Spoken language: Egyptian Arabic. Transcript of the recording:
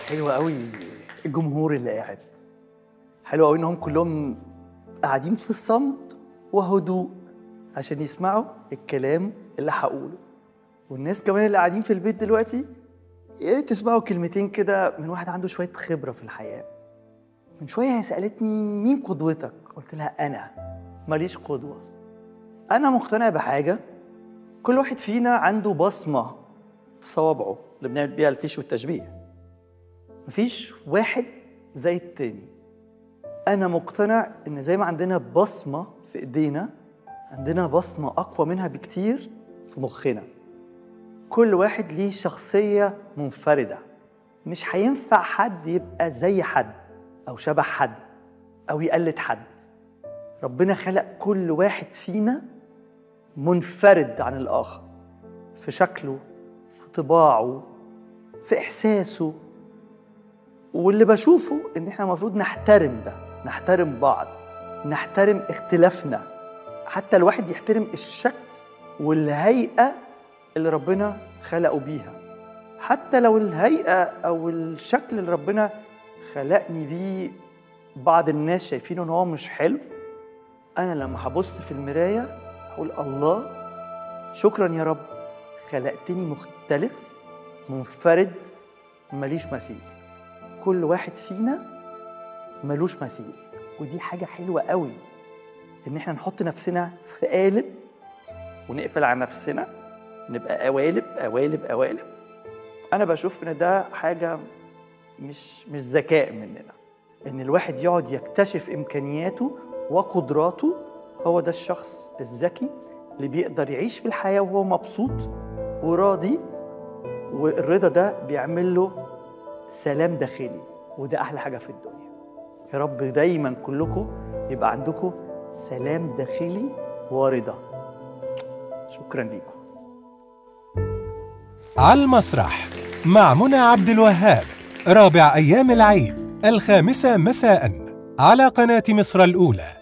حلو قوي الجمهور اللي قاعد حلو قوي انهم كلهم قاعدين في الصمت وهدوء عشان يسمعوا الكلام اللي هقوله والناس كمان اللي قاعدين في البيت دلوقتي يا ريت تسمعوا كلمتين كده من واحد عنده شويه خبره في الحياه من شويه هي سالتني مين قدوتك قلت لها انا ماليش قدوه انا مقتنع بحاجه كل واحد فينا عنده بصمه في صوابعه اللي بنعمل بيها الفيش والتشبيه مفيش واحد زي التاني انا مقتنع ان زي ما عندنا بصمه في ايدينا عندنا بصمه اقوى منها بكتير في مخنا كل واحد ليه شخصيه منفرده مش هينفع حد يبقى زي حد او شبه حد او يقلد حد ربنا خلق كل واحد فينا منفرد عن الاخر في شكله في طباعه في احساسه واللي بشوفه ان احنا المفروض نحترم ده نحترم بعض نحترم اختلافنا حتى الواحد يحترم الشكل والهيئه اللي ربنا خلقه بيها حتى لو الهيئه او الشكل اللي ربنا خلقني بيه بعض الناس شايفينه ان هو مش حلو انا لما هبص في المرايه هقول الله شكرا يا رب خلقتني مختلف منفرد ماليش مثيل كل واحد فينا ملوش مثيل ودي حاجة حلوة قوي إن إحنا نحط نفسنا في قالب ونقفل على نفسنا نبقى قوالب قوالب قوالب أنا بشوف إن ده حاجة مش مش ذكاء مننا إن الواحد يقعد يكتشف إمكانياته وقدراته هو ده الشخص الذكي اللي بيقدر يعيش في الحياة وهو مبسوط وراضي والرضا ده بيعمل له سلام داخلي وده احلى حاجه في الدنيا يا رب دايما كلكم يبقى عندكم سلام داخلي ورضا شكرا لكم على المسرح مع منى عبد الوهاب رابع أيام العيد الخامسة مساء على قناة مصر الأولى